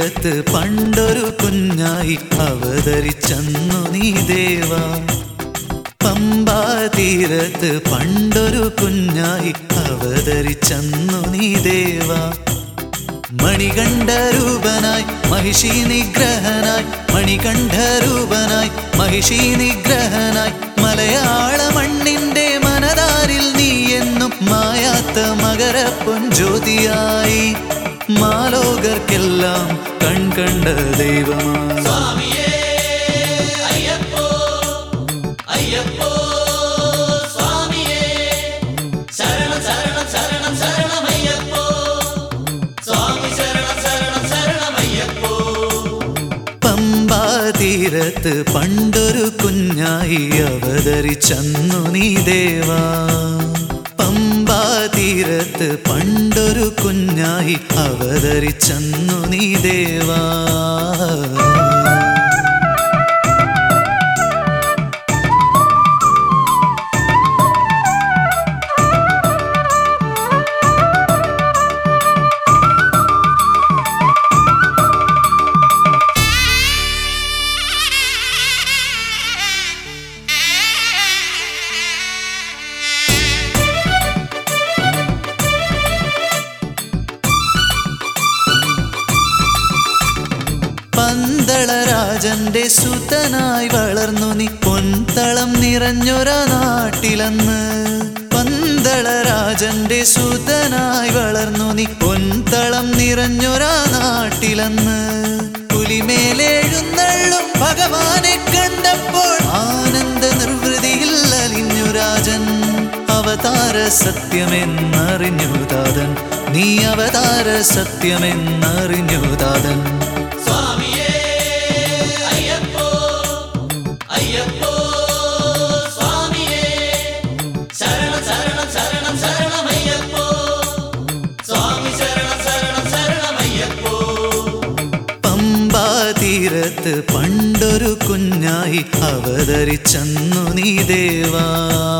തീരത്ത് പണ്ടൊരു കുഞ്ഞായി അവതരിച്ചന്നു നീ ദേവ പമ്പാ തീരത്ത് പണ്ടൊരു കുഞ്ഞായി അവതരിച്ചന്നു നീ ദേവ മണികണ്ഠരൂപനായി മഹിഷി നിഗ്രഹനായി മണികണ്ഠരൂപനായി മഹിഷി നിഗ്രഹനായി മലയാള മണ്ണിന്റെ മനതാരിൽ നീ എന്നും മായാത്ത മകര പൊഞ്ചോതിയായി മാലോകർക്കെല്ലാം കൺകണ്ട ദൈവമായി സ്വാമിയേ അയ്യപ്പോ അയ്യപ്പോ സ്വാമിയേ ശരണം ശരണം ശരണം ശരണം അയ്യപ്പോ സ്വാമി ശരണം ശരണം ശരണം അയ്യപ്പോ പമ്പാ തീരത്ത് പണ്ടൊരു കുഞ്ഞായി അവതരിച്ചന്നു നീ ദേവാ പമ്പാ തീരത്ത് പണ്ടൊരു കുഞ്ഞായി അവതരിച്ചന്നു നീ ദേവാ പന്തളരാജന്റെ സുതനായി വളർന്നു നീ പൊൻതളം നിറഞ്ഞൊര നാട്ടിലന്ന് പന്തളരാജന്റെ സുതനായി വളർന്നു നീ പൊൻതളം നിറഞ്ഞൊര നാട്ടിലന്ന് പുലിമേലെഴുന്നള്ളും ഭഗവാനെ കണ്ടപ്പോൾ ആനന്ദ നിർവൃതിയിൽ അലിഞ്ഞു രാജൻ അവതാര സത്യമെന്നറിഞ്ഞു താതൻ നീ അവതാര സത്യമെന്നറിഞ്ഞു താതൻ സ്വാമിയേ അയ്യപ്പോ അയ്യപ്പോ സ്വാമിയേ ശരണം ശരണം ശരണം ശരണം അയ്യപ്പോ സ്വാമി ശരണം ശരണം ശരണം അയ്യപ്പോ പമ്പാ തീരത്ത് പണ്ടൊരു കുഞ്ഞായി അവതരിച്ചന്നു നീ ദേവാ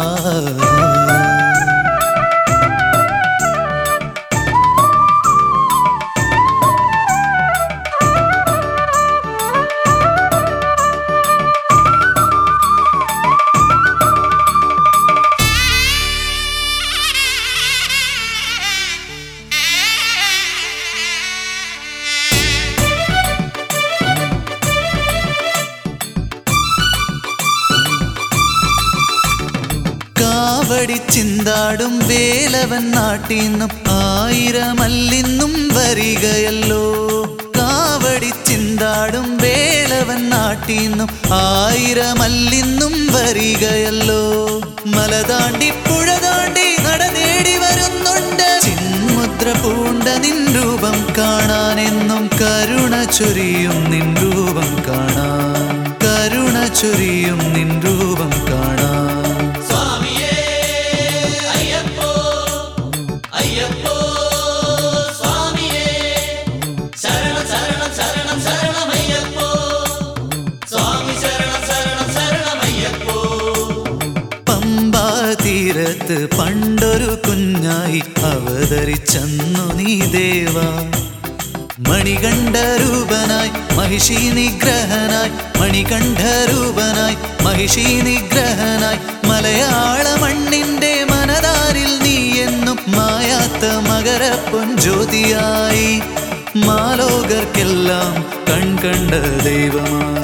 കാവടി ചിന്താടും വേലവൻ നാട്ടിന്നും ആയിരമല്ലിന്നും വരികയല്ലോ കാവടി ചിന്താടും വേലവൻ നാട്ടിന്നും ആയിരമല്ലിന്നും വരികയല്ലോ മല താണ്ടി പുഴ താണ്ടി നട തേടി വരുന്നുണ്ട് ചിന്മുദ്ര പൂണ്ട നിൻ രൂപം കാണാനെന്നും കരുണ ചൊരിയും നിൻ രൂപം കാണാൻ കരുണ ചൊരിയും നിൻ രൂപം കാണാൻ സ്വാമിയേ അയ്യപ്പോ അയ്യപ്പോ സ്വാമിയേ ശരണം ശരണം ശരണം ശരണം അയ്യപ്പോ സ്വാമി ശരണം ശരണം ശരണം അയ്യപ്പോ പമ്പാ തീരത്ത് പണ്ടൊരു കുഞ്ഞായി അവതരിച്ചന്നു നീ ദേവാ മണികണ്ഠരൂപനായി മഹിഷി നിഗ്രഹനായി മണികണ്ഠരൂപനായി മഹിഷി നിഗ്രഹനായി മലയാള മണ്ണിന്റെ മനതാരിൽ നീ എന്നും മായാത്ത മകര പൊഞ്ചോതിയായി മാലോകർക്കെല്ലാം കൺകണ്ട ദൈവമായി